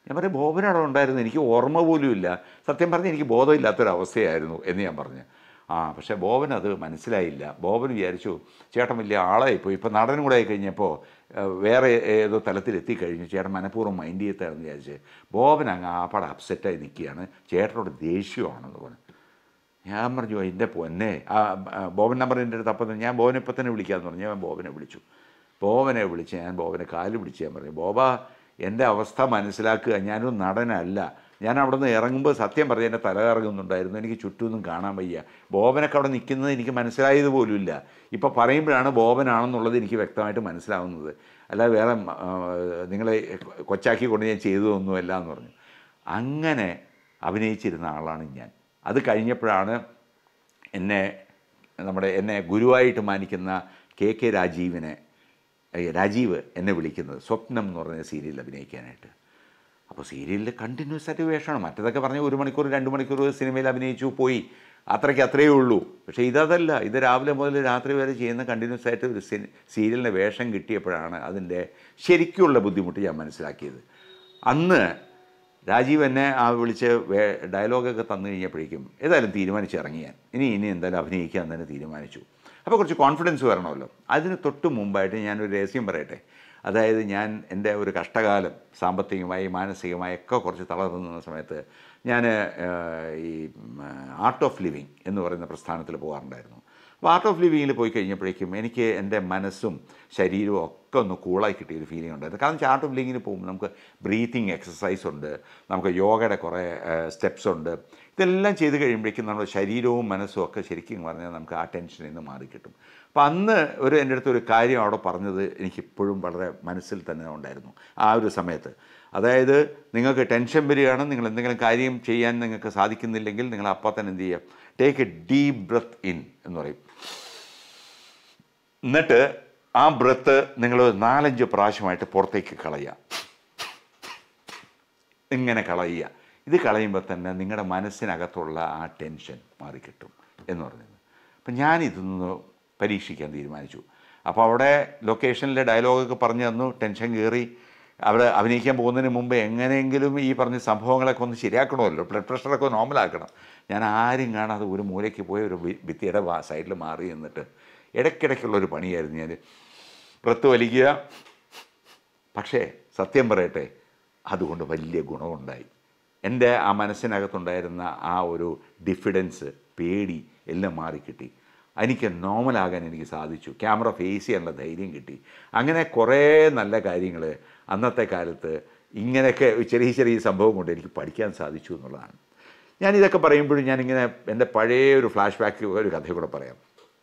ഞാൻ പറയും ബോബൻ അവിടെ ഉണ്ടായിരുന്നു എനിക്ക് ഓർമ്മ പോലും ഇല്ല സത്യം പറഞ്ഞാൽ എനിക്ക് ബോധമില്ലാത്തൊരവസ്ഥയായിരുന്നു എന്ന് ഞാൻ പറഞ്ഞു ആ പക്ഷേ ബോബൻ അത് മനസ്സിലായില്ല ബോബൻ വിചാരിച്ചു ചേട്ടൻ വലിയ ആളായി പോയി ഇപ്പോൾ നടനും കൂടെ ആയി കഴിഞ്ഞപ്പോൾ ഏഹ്, വേറെ ഏതോ തലത്തിലെത്തിക്കഴിഞ്ഞു ചേട്ടൻ മനഃപൂർവ്വം മൈൻഡ് ചെയ്യത്താണെന്ന് വിചാരിച്ച് ബോബൻ അങ്ങ് ആപ്പാടെ അപ്സെറ്റായി നിൽക്കുകയാണ് ചേട്ടനോട് ദേഷ്യമാണെന്ന് പറഞ്ഞു ഞാൻ പറഞ്ഞു എൻ്റെ പൊന്നെ ആ ആ, ബോബൻ നമ്പർ എൻ്റെ അടുത്ത് അപ്പം തന്നെ ഞാൻ ബോബനെ ഇപ്പം തന്നെ വിളിക്കാമെന്ന് പറഞ്ഞു ഞാൻ ബോബനെ വിളിച്ചു ബോബനെ വിളിച്ച് ഞാൻ ബോബനെ കാല് പിടിച്ച് ഞാൻ പറഞ്ഞു ബോബ എൻ്റെ അവസ്ഥ മനസ്സിലാക്കുക ഞാനൊരു നടനല്ല ഞാൻ അവിടെ നിന്ന് ഇറങ്ങുമ്പോൾ സത്യം പറഞ്ഞ് എൻ്റെ തല കറങ്ങുന്നുണ്ടായിരുന്നു എനിക്ക് ചുറ്റുമൊന്നും കാണാൻ വയ്യ ബോബനൊക്കെ അവിടെ നിൽക്കുന്നത് എനിക്ക് മനസ്സിലായത് പോലുമില്ല ഇപ്പോൾ പറയുമ്പോഴാണ് ബോബനാണെന്നുള്ളത് എനിക്ക് വ്യക്തമായിട്ട് മനസ്സിലാവുന്നത് അല്ലാതെ വേറെ ആ, നിങ്ങളെ കൊച്ചാക്കി കൊണ്ട് ഞാൻ ചെയ്തതൊന്നുമല്ല എന്ന് പറഞ്ഞു അങ്ങനെ അഭിനയിച്ചിരുന്ന ആളാണ് ഞാൻ അത് കഴിഞ്ഞപ്പോഴാണ് എന്നെ നമ്മുടെ എന്നെ ഗുരുവായിട്ട് മാനിക്കുന്ന കെ കെ രാജീവിനെ ഏയ് രാജീവ് എന്നെ വിളിക്കുന്നത് സ്വപ്നം എന്ന് പറഞ്ഞ സീരിയലിൽ അഭിനയിക്കാനായിട്ട് അപ്പോൾ സീരിയലിൽ കണ്ടിന്യൂസ് ആയിട്ട് വേഷമാണ് മറ്റേതൊക്കെ പറഞ്ഞ് ഒരു മണിക്കൂർ രണ്ട് മണിക്കൂർ സിനിമയിൽ അഭിനയിച്ചു പോയി അത്രയ്ക്ക് അത്രയേ ഉള്ളൂ പക്ഷേ ഇതതല്ല ഇത് രാവിലെ മുതൽ രാത്രി വരെ ചെയ്യുന്ന കണ്ടിന്യൂസ് ആയിട്ട് ഒരു സി സീരിയലിൻ്റെ വേഷം കിട്ടിയപ്പോഴാണ് അതിൻ്റെ ശരിക്കുള്ള ബുദ്ധിമുട്ട് ഞാൻ മനസ്സിലാക്കിയത് അന്ന് രാജീവ് എന്നെ ആ വിളിച്ച് വേ ഡയലോഗൊക്കെ തന്നു കഴിഞ്ഞപ്പോഴേക്കും ഏതായാലും തീരുമാനിച്ച് ഇറങ്ങി ഞാൻ ഇനി ഇനി എന്തായാലും അഭിനയിക്കാൻ തന്നെ തീരുമാനിച്ചു അപ്പോൾ കുറച്ച് കോൺഫിഡൻസ് വരണമല്ലോ അതിന് തൊട്ട് മുമ്പായിട്ട് ഞാനൊരു രഹസ്യം പറയട്ടെ അതായത് ഞാൻ എൻ്റെ ഒരു കഷ്ടകാലം സാമ്പത്തികമായി മാനസികമായി ഒക്കെ കുറച്ച് തളർന്നു നിന്ന സമയത്ത് ഞാൻ ഈ ആർട്ട് ഓഫ് ലിവിങ് എന്ന് പറയുന്ന പ്രസ്ഥാനത്തിൽ പോകാറുണ്ടായിരുന്നു അപ്പോൾ ആർട്ട് ഓഫ് ലിവിങ്ങിൽ പോയി കഴിഞ്ഞപ്പോഴേക്കും എനിക്ക് എൻ്റെ മനസ്സും ശരീരവും ഒക്കെ ഒന്ന് കൂളായി കിട്ടിയൊരു ഫീലിംഗ് ഉണ്ടായിരുന്നു കാരണം വെച്ചാൽ ആർട്ട് ഓഫ് ലിവിങ്ങിന് പോകുമ്പോൾ നമുക്ക് ബ്രീത്തിങ് എക്സസൈസ് ഉണ്ട് നമുക്ക് യോഗയുടെ കുറേ സ്റ്റെപ്സ് ഉണ്ട് ഇതെല്ലാം ചെയ്ത് കഴിയുമ്പോഴേക്കും നമ്മുടെ ശരീരവും മനസ്സും ഒക്കെ ശരിക്കും പറഞ്ഞാൽ നമുക്ക് ആ ടെൻഷനിൽ നിന്ന് മാറിക്കിട്ടും അപ്പോൾ അന്ന് ഒരു എൻ്റെ അടുത്ത് ഒരു കാര്യം അവിടെ പറഞ്ഞത് എനിക്കിപ്പോഴും വളരെ മനസ്സിൽ തന്നെ ഉണ്ടായിരുന്നു ആ ഒരു സമയത്ത് അതായത് നിങ്ങൾക്ക് ടെൻഷൻ വരികയാണ് നിങ്ങൾ എന്തെങ്കിലും കാര്യം ചെയ്യാൻ നിങ്ങൾക്ക് സാധിക്കുന്നില്ലെങ്കിൽ നിങ്ങൾ അപ്പം തന്നെ എന്ത് ചെയ്യുക take a deep breath in എന്ന് പറയും എന്നിട്ട് ആ ബ്രത്ത് നിങ്ങൾ നാലഞ്ച് പ്രാവശ്യമായിട്ട് പുറത്തേക്ക് കളയുക ഇങ്ങനെ കളയുക ഇത് കളയുമ്പോൾ തന്നെ നിങ്ങളുടെ മനസ്സിനകത്തുള്ള ആ ടെൻഷൻ മാറിക്കിട്ടും എന്ന് പറയുന്നത് അപ്പം ഞാനിതൊന്ന് പരീക്ഷിക്കാൻ തീരുമാനിച്ചു അപ്പോൾ അവിടെ ലൊക്കേഷനിലെ ഡയലോഗൊക്കെ പറഞ്ഞു തന്നു ടെൻഷൻ കയറി അവിടെ അഭിനയിക്കാൻ പോകുന്നതിന് മുമ്പ് എങ്ങനെയെങ്കിലും ഈ പറഞ്ഞ സംഭവങ്ങളൊക്കെ ഒന്ന് ശരിയാക്കണമല്ലോ ബ്ലഡ് പ്രഷറൊക്കെ നോർമലാക്കണം ഞാൻ ആരും കാണാതെ ഒരു മൂലയ്ക്ക് പോയി ഒരു ഭി- ഭിത്തിയുടെ സൈഡിൽ മാറി നിന്നിട്ട് ഇടയ്ക്കിടയ്ക്കുള്ളൊരു പണിയായിരുന്നു ഞാൻ പുറത്ത് വലിക്കുക പക്ഷേ സത്യം പറയട്ടെ അതുകൊണ്ട് വലിയ ഗുണമുണ്ടായി എൻ്റെ ആ മനസ്സിനകത്തുണ്ടായിരുന്ന ആ ഒരു ഡിഫിഡൻസ് പേടി എല്ലാം മാറിക്കിട്ടി എനിക്ക് നോർമലാകാൻ എനിക്ക് സാധിച്ചു ക്യാമറ ഫേസ് ചെയ്യാനുള്ള ധൈര്യം കിട്ടി അങ്ങനെ കുറേ നല്ല കാര്യങ്ങൾ അന്നത്തെ കാലത്ത് ഇങ്ങനെയൊക്കെ ചെറിയ ചെറിയ സംഭവം കൊണ്ട് എനിക്ക് പഠിക്കാൻ സാധിച്ചു എന്നുള്ളതാണ് ഞാനിതൊക്കെ പറയുമ്പോഴും ഞാനിങ്ങനെ എൻ്റെ പഴയ ഒരു ഫ്ലാഷ് ബാക്ക് ഒരു കഥ കൂടെ പറയാം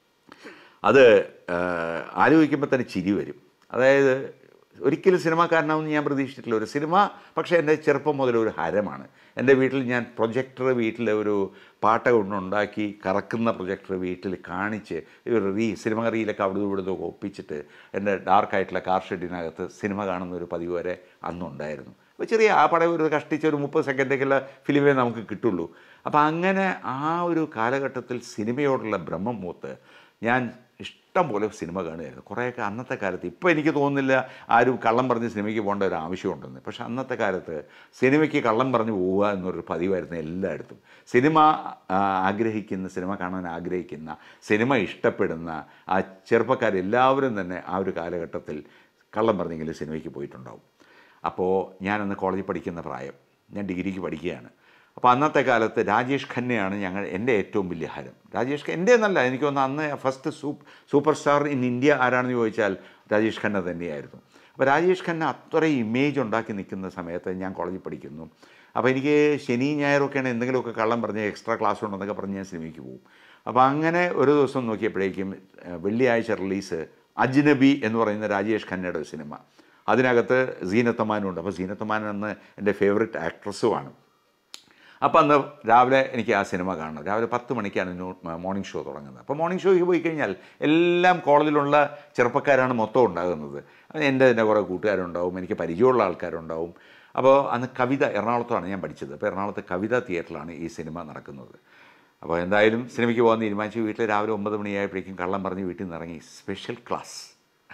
അത് ആലോചിക്കുമ്പോൾ തന്നെ ചിരി വരും അതായത് ഒരിക്കലും സിനിമാക്കാരനാവുമെന്ന് ഞാൻ പ്രതീക്ഷിച്ചിട്ടില്ല ഒരു സിനിമ പക്ഷേ എൻ്റെ ചെറുപ്പം മുതൽ ഒരു ഹരമാണ് എൻ്റെ വീട്ടിൽ ഞാൻ പ്രൊജക്ടർ വീട്ടിൽ ഒരു പാട്ട കൊണ്ടുണ്ടാക്കി കറക്കുന്ന പ്രൊജക്ടർ വീട്ടിൽ കാണിച്ച് ഒരു റീ സിനിമ റീലൊക്കെ അവിടെ ഇവിടുന്ന് ഒപ്പിച്ചിട്ട് എൻ്റെ ഡാർക്കായിട്ടുള്ള കാർ ഷെഡിനകത്ത് സിനിമ കാണുന്ന ഒരു പതിവ് വരെ അന്നുണ്ടായിരുന്നു അപ്പോൾ ചെറിയ ആ പടം ഒരു കഷ്ടിച്ച് ഒരു മുപ്പത് സെക്കൻഡൊക്കെയുള്ള ഫിലിമേ നമുക്ക് കിട്ടുള്ളൂ അപ്പോൾ അങ്ങനെ ആ ഒരു കാലഘട്ടത്തിൽ സിനിമയോടുള്ള ബ്രഹ്മം മൂത്ത് ഞാൻ ഇഷ്ടം പോലെ സിനിമ കാണുമായിരുന്നു കുറേയൊക്കെ അന്നത്തെ കാലത്ത് ഇപ്പോൾ എനിക്ക് തോന്നുന്നില്ല ആരും കള്ളം പറഞ്ഞ് സിനിമയ്ക്ക് പോകേണ്ട ഒരു ആവശ്യമുണ്ടെന്ന് പക്ഷേ അന്നത്തെ കാലത്ത് സിനിമയ്ക്ക് കള്ളം പറഞ്ഞ് പോവുക എന്നൊരു പതിവായിരുന്നു എല്ലായിടത്തും സിനിമ ആ, ആഗ്രഹിക്കുന്ന സിനിമ കാണാൻ ആഗ്രഹിക്കുന്ന സിനിമ ഇഷ്ടപ്പെടുന്ന ആ ചെറുപ്പക്കാരെല്ലാവരും തന്നെ ആ ഒരു കാലഘട്ടത്തിൽ കള്ളം പറഞ്ഞെങ്കിലും സിനിമയ്ക്ക് പോയിട്ടുണ്ടാവും അപ്പോൾ ഞാനന്ന് കോളേജിൽ പഠിക്കുന്ന പ്രായം ഞാൻ ഡിഗ്രിക്ക് പഠിക്കുകയാണ് അപ്പോൾ അന്നത്തെ കാലത്ത് രാജേഷ് ഖന്നയാണ് ഞങ്ങൾ എൻ്റെ ഏറ്റവും വലിയ ഹരം രാജേഷ് ഖ- എൻ്റെ എന്നല്ല എനിക്ക് തോന്നുന്നു അന്ന് first soup super star in India ആരാണെന്ന് ചോദിച്ചാൽ രാജേഷ് ഖന്ന തന്നെയായിരുന്നു അപ്പോൾ രാജേഷ് ഖന്ന അത്രയും ഇമേജ് ഉണ്ടാക്കി നിൽക്കുന്ന സമയത്ത് ഞാൻ കോളേജിൽ പഠിക്കുന്നു അപ്പോൾ എനിക്ക് ശനി ഞായറൊക്കെയാണ് എന്തെങ്കിലുമൊക്കെ കള്ളം പറഞ്ഞ് എക്സ്ട്രാ ക്ലാസ് ഉണ്ടെന്നൊക്കെ പറഞ്ഞ് ഞാൻ സിനിമയ്ക്ക് പോകും അപ്പോൾ അങ്ങനെ ഒരു ദിവസം നോക്കിയപ്പോഴേക്കും ഏഹ്, വെള്ളിയാഴ്ച റിലീസ് അജ്നബി എന്ന് പറയുന്ന രാജേഷ് ഖന്നയുടെ ഒരു സിനിമ അതിനകത്ത് സീനത്തമാനും ഉണ്ട് അപ്പോൾ സീനത്തമാൻ അന്ന് എൻ്റെ ഫേവററ്റ് ആക്ട്രസ്സുമാണ് അപ്പോൾ അന്ന് രാവിലെ എനിക്ക് ആ സിനിമ കാണണം രാവിലെ പത്ത് മണിക്കാണ് ന്യൂ- മോർണിംഗ് ഷോ തുടങ്ങുന്നത് അപ്പോൾ മോർണിംഗ് ഷോയ്ക്ക് പോയി കഴിഞ്ഞാൽ എല്ലാം കോളേജിലുള്ള ചെറുപ്പക്കാരാണ് മൊത്തം ഉണ്ടാകുന്നത് എൻ്റെ തന്നെ കുറേ കൂട്ടുകാരുണ്ടാവും എനിക്ക് പരിചയമുള്ള ആൾക്കാരുണ്ടാവും അപ്പോൾ അന്ന് കവിത എറണാകുളത്താണ് ഞാൻ പഠിച്ചത് അപ്പോൾ എറണാകുളത്ത് കവിത തിയേറ്ററിലാണ് ഈ സിനിമ നടക്കുന്നത് അപ്പോൾ എന്തായാലും സിനിമയ്ക്ക് പോകാൻ തീരുമാനിച്ചു വീട്ടിൽ രാവിലെ ഒമ്പത് മണിയായപ്പോഴേക്കും കള്ളം പറഞ്ഞ് വീട്ടിൽ നിന്ന് ഇറങ്ങി സ്പെഷ്യൽ ക്ലാസ്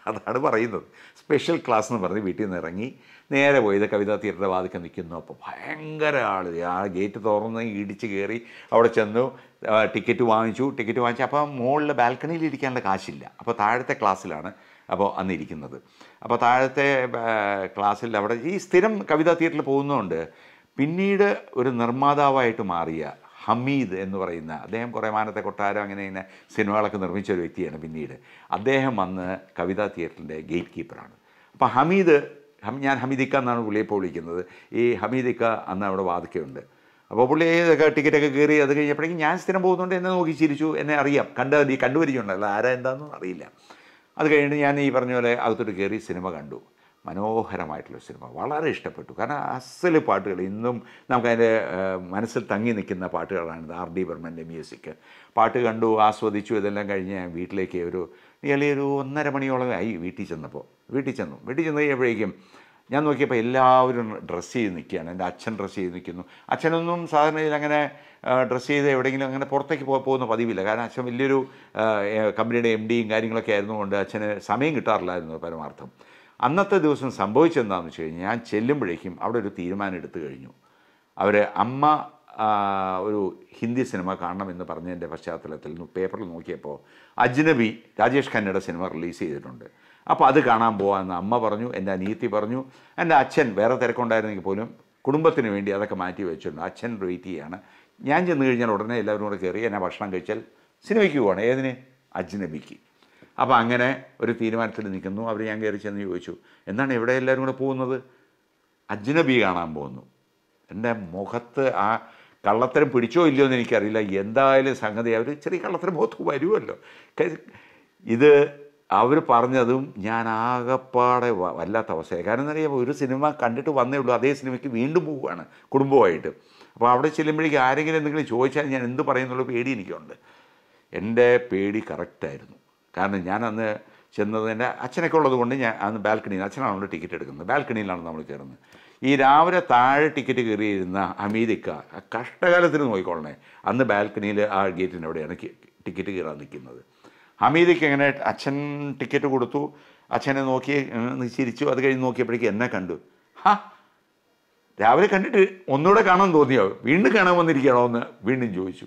അതാണ് പറയുന്നത് സ്പെഷ്യൽ ക്ലാസ് എന്ന് പറഞ്ഞ് വീട്ടിൽ നിന്ന് ഇറങ്ങി നേരെ പോയത് കവിതാ തിയേറ്ററിൻ്റെ വാതിക്കൽ നിൽക്കുന്നു അപ്പോൾ ഭയങ്കര ആൾ ആ ഗേറ്റ് തുറന്ന് ഇടിച്ച് കയറി അവിടെ ചെന്നു ആ, ടിക്കറ്റ് വാങ്ങിച്ചു ടിക്കറ്റ് വാങ്ങിച്ചു അപ്പോൾ മുകളിൽ ബാൽക്കണിയിൽ ഇരിക്കാനുള്ള കാശില്ല അപ്പോൾ താഴത്തെ ക്ലാസ്സിലാണ് അപ്പോൾ അന്ന് ഇരിക്കുന്നത് അപ്പോൾ താഴത്തെ ആ, ക്ലാസ്സിൽ അവിടെ ഈ സ്ഥിരം കവിതാ തിയേറ്ററിൽ പോകുന്നതുകൊണ്ട് പിന്നീട് ഒരു നിർമ്മാതാവായിട്ട് മാറിയ ഹമീദ് എന്ന് പറയുന്ന അദ്ദേഹം കുറേ മാനത്തെ കൊട്ടാരം അങ്ങനെ ഇങ്ങനെ സിനിമകളൊക്കെ നിർമ്മിച്ച ഒരു വ്യക്തിയാണ് പിന്നീട് അദ്ദേഹം വന്ന് കവിതാ തിയേറ്ററിൻ്റെ ഗേറ്റ് കീപ്പറാണ് അപ്പോൾ ഹമീദ് ഹം- ഞാൻ ഹമീദിക്ക എന്നാണ് പുള്ളിയെ ഇപ്പോൾ വിളിക്കുന്നത് ഈ ഹമീദിക്ക അന്ന് അവിടെ വാതിക്കയുണ്ട് അപ്പോൾ പുള്ളി ഇതൊക്കെ ടിക്കറ്റൊക്കെ കയറി അത് കഴിഞ്ഞപ്പോഴേക്കും ഞാൻ സ്ഥിരം പോകുന്നുണ്ട് എന്നെ നോക്കി ചിരിച്ചു എന്നെ അറിയാം കണ്ട ഈ കണ്ടുപരിചയമുണ്ടല്ലോ ആരാ എന്താണെന്നും അറിയില്ല അത് കഴിഞ്ഞിട്ട് ഞാൻ ഈ പറഞ്ഞ പോലെ അകത്തോട്ട് കയറി സിനിമ കണ്ടു മനോഹരമായിട്ടുള്ള സിനിമ വളരെ ഇഷ്ടപ്പെട്ടു കാരണം അസൽ പാട്ടുകൾ ഇന്നും നമുക്കതിൻ്റെ ഏഹ്, മനസ്സിൽ തങ്ങി നിൽക്കുന്ന പാട്ടുകളാണ് ആർ ഡി ബർമൻ്റെ മ്യൂസിക് പാട്ട് കണ്ടു ആസ്വദിച്ചു ഇതെല്ലാം കഴിഞ്ഞ് ഞാൻ വീട്ടിലേക്ക് ഒരു നിയർലി ഒരു ഒന്നര മണിയോളം ആയി വീട്ടിൽ ചെന്നപ്പോൾ വീട്ടിൽ ചെന്നു വീട്ടിൽ ചെന്ന് കഴിയുമ്പോഴേക്കും ഞാൻ നോക്കിയപ്പോൾ എല്ലാവരും ഡ്രസ്സ് ചെയ്ത് നിൽക്കുകയാണ് എൻ്റെ അച്ഛൻ ഡ്രസ്സ് ചെയ്ത് നിൽക്കുന്നു അച്ഛനൊന്നും സാധാരണ ഇതിൽ അങ്ങനെ ഡ്രസ്സ് ചെയ്ത് എവിടെയെങ്കിലും അങ്ങനെ പുറത്തേക്ക് പോ- പോകുന്ന പതിവില്ല കാരണം അച്ഛൻ വലിയൊരു ആ, ഏ, കമ്പനിയുടെ എം ഡിയും കാര്യങ്ങളൊക്കെ ആയിരുന്നുകൊണ്ട് അച്ഛന് സമയം കിട്ടാറില്ലായിരുന്നു പരമാർത്ഥം അന്നത്തെ ദിവസം സംഭവിച്ചെന്താണെന്ന് വെച്ച് കഴിഞ്ഞാൽ ഞാൻ ചെല്ലുമ്പോഴേക്കും അവിടെ ഒരു തീരുമാനം എടുത്തു കഴിഞ്ഞു അവർ അമ്മ ആ, ഒരു ഹിന്ദി സിനിമ കാണണമെന്ന് പറഞ്ഞതിൻ്റെ പശ്ചാത്തലത്തിൽ പേപ്പറിൽ നോക്കിയപ്പോൾ അജ്നബി രാജേഷ് ഖന്നയുടെ സിനിമ റിലീസ് ചെയ്തിട്ടുണ്ട് അപ്പോൾ അത് കാണാൻ പോകാമെന്ന് അമ്മ പറഞ്ഞു എൻ്റെ അനിയത്തി പറഞ്ഞു എൻ്റെ അച്ഛൻ വേറെ തിരക്കുണ്ടായിരുന്നെങ്കിൽ പോലും കുടുംബത്തിന് വേണ്ടി അതൊക്കെ മാറ്റി വെച്ചിട്ടുണ്ട് അച്ഛൻ വെയിറ്റ് ചെയ്യാണ് ഞാൻ ചെന്ന് കഴിഞ്ഞാൽ ഉടനെ എല്ലാവരും കൂടെ കയറി എന്നെ ഭക്ഷണം കഴിച്ചാൽ സിനിമയ്ക്ക് പോവാണ് ഏതിന് അജ്നബിക്ക് അപ്പോൾ അങ്ങനെ ഒരു തീരുമാനത്തിൽ നിൽക്കുന്നു അവർ ഞാൻ കയറി ചെന്ന് ചോദിച്ചു എന്താണ് എവിടെ എല്ലാവരും കൂടെ പോകുന്നത് അജ്നബി കാണാൻ പോകുന്നു എൻ്റെ മുഖത്ത് ആ കള്ളത്തരം പിടിച്ചോ ഇല്ലയോ എന്ന് എനിക്കറിയില്ല എന്തായാലും സംഗതി അവർ ചെറിയ കള്ളത്തരം മുഖത്ത് വരുമല്ലോ ക- ഇത് അവർ പറഞ്ഞതും ഞാൻ ആകപ്പാടെ വ- വല്ലാത്ത അവസ്ഥയായി കാരണം എന്താ പറയുക ഒരു സിനിമ കണ്ടിട്ട് വന്നേ ഉള്ളൂ അതേ സിനിമയ്ക്ക് വീണ്ടും പോവുകയാണ് കുടുംബമായിട്ട് അപ്പോൾ അവിടെ ചെല്ലുമ്പോഴേക്കും ആരെങ്കിലും എന്തെങ്കിലും ചോദിച്ചാൽ ഞാൻ എന്ത് പറയുന്നുള്ള പേടി എനിക്കുണ്ട് എൻ്റെ പേടി കറക്റ്റായിരുന്നു കാരണം ഞാൻ അന്ന് ചെന്നത് എൻ്റെ അച്ഛനൊക്കെ ഉള്ളത് കൊണ്ട് ഞാൻ അന്ന് ബാൽക്കണിയിൽ അച്ഛനാണല്ലോ ടിക്കറ്റ് എടുക്കുന്നത് ബാൽക്കണിയിലാണ് നമ്മൾ കയറുന്നത് ഈ രാവിലെ താഴെ ടിക്കറ്റ് കയറിയിരുന്ന അമീദിക്ക ആ കഷ്ടകാലത്തിന് നോക്കിക്കൊള്ളണേ അന്ന് ബാൽക്കണിയിൽ ആ ഗേറ്റിന് അവിടെയാണ് കി- ടിക്കറ്റ് കയറാൻ നിൽക്കുന്നത് ഹമീദിക്ക് ഇങ്ങനെ അച്ഛൻ ടിക്കറ്റ് കൊടുത്തു അച്ഛനെ നോക്കി ഉം, ചിരിച്ചു അത് കഴിഞ്ഞ് നോക്കിയപ്പോഴേക്കും എന്നെ കണ്ടു ഹാ രാവിലെ കണ്ടിട്ട് ഒന്നുകൂടെ കാണാൻ തോന്നിയോ വീണ്ടും കാണാൻ വന്നിരിക്കണോ എന്ന് വീണ്ടും ചോദിച്ചു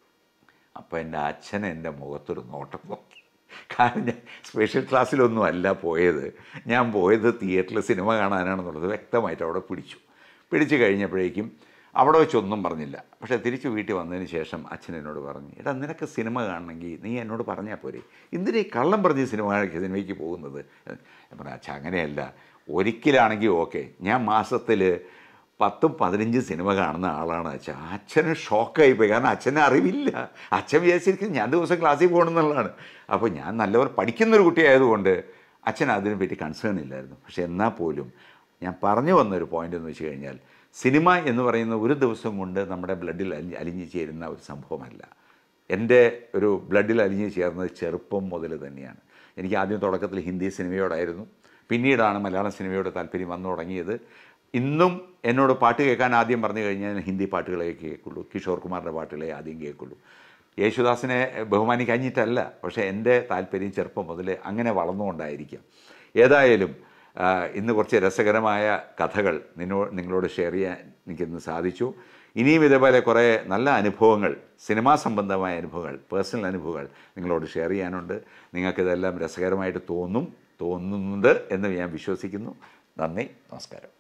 അപ്പോൾ എൻ്റെ അച്ഛൻ എൻ്റെ മുഖത്തൊരു നോട്ടം നോക്കി കാരണം ഞാൻ സ്പെഷ്യൽ ക്ലാസ്സിലൊന്നും അല്ല പോയത് ഞാൻ പോയത് തിയേറ്ററിൽ സിനിമ കാണാനാണെന്നുള്ളത് വ്യക്തമായിട്ട് അവിടെ പിടിച്ചു പിടിച്ചു കഴിഞ്ഞപ്പോഴേക്കും അവിടെ വെച്ചൊന്നും പറഞ്ഞില്ല പക്ഷേ തിരിച്ച് വീട്ടിൽ വന്നതിന് ശേഷം അച്ഛൻ എന്നോട് പറഞ്ഞു എടാ നിനക്ക് സിനിമ കാണണമെങ്കിൽ നീ എന്നോട് പറഞ്ഞാൽ പോരെ എന്തിനാ ഈ കള്ളം പറഞ്ഞ് സിനിമ സിനിമയ്ക്ക് പോകുന്നത് ഞാൻ പറഞ്ഞു അച്ഛൻ അങ്ങനെയല്ല ഒരിക്കലാണെങ്കിൽ ഓക്കെ ഞാൻ മാസത്തിൽ പത്തും പതിനഞ്ചും സിനിമ കാണുന്ന ആളാണ് അച്ഛൻ അച്ഛന് ഷോക്കായി പോയി കാരണം അച്ഛനെ അറിവില്ല അച്ഛൻ വിചാരിച്ചിരിക്കും ഞാൻ ദിവസം ക്ലാസ്സിൽ പോകണം എന്നുള്ളതാണ് അപ്പോൾ ഞാൻ നല്ലപോലെ പഠിക്കുന്നൊരു കുട്ടിയായതുകൊണ്ട് അച്ഛൻ അതിനെപ്പറ്റി കൺസേൺ ഇല്ലായിരുന്നു പക്ഷെ എന്നാൽ പോലും ഞാൻ പറഞ്ഞു വന്നൊരു പോയിന്റ് എന്ന് വെച്ച് കഴിഞ്ഞാൽ സിനിമ എന്ന് പറയുന്ന ഒരു ദിവസം കൊണ്ട് നമ്മുടെ ബ്ലഡിൽ അലി അലിഞ്ഞു ചേരുന്ന ഒരു സംഭവമല്ല എൻ്റെ ഒരു ബ്ലഡിൽ അലിഞ്ഞു ചേർന്നത് ചെറുപ്പം മുതൽ തന്നെയാണ് എനിക്ക് ആദ്യം തുടക്കത്തിൽ ഹിന്ദി സിനിമയോടായിരുന്നു പിന്നീടാണ് മലയാളം സിനിമയോട് താല്പര്യം വന്നു തുടങ്ങിയത് ഇന്നും എന്നോട് പാട്ട് കേൾക്കാൻ ആദ്യം പറഞ്ഞു കഴിഞ്ഞാൽ ഞാൻ ഹിന്ദി പാട്ടുകളെ കേൾക്കുള്ളൂ കിഷോർ കുമാറിൻ്റെ പാട്ടുകളെ ആദ്യം കേൾക്കുള്ളൂ യേശുദാസിനെ ബഹുമാനിക്കഞ്ഞിട്ടല്ല പക്ഷേ എൻ്റെ താല്പര്യം ചെറുപ്പം മുതൽ അങ്ങനെ വളർന്നുകൊണ്ടായിരിക്കാം ഏതായാലും ആ, ഇന്ന് കുറച്ച് രസകരമായ കഥകൾ നിന്നോ നിങ്ങളോട് ഷെയർ ചെയ്യാൻ എനിക്കിന്ന് സാധിച്ചു ഇനിയും ഇതേപോലെ കുറേ നല്ല അനുഭവങ്ങൾ സിനിമാ സംബന്ധമായ അനുഭവങ്ങൾ പേഴ്സണൽ അനുഭവങ്ങൾ നിങ്ങളോട് ഷെയർ ചെയ്യാനുണ്ട് നിങ്ങൾക്കിതെല്ലാം രസകരമായിട്ട് തോന്നും തോന്നുന്നുണ്ട് എന്ന് ഞാൻ വിശ്വസിക്കുന്നു നന്ദി നമസ്കാരം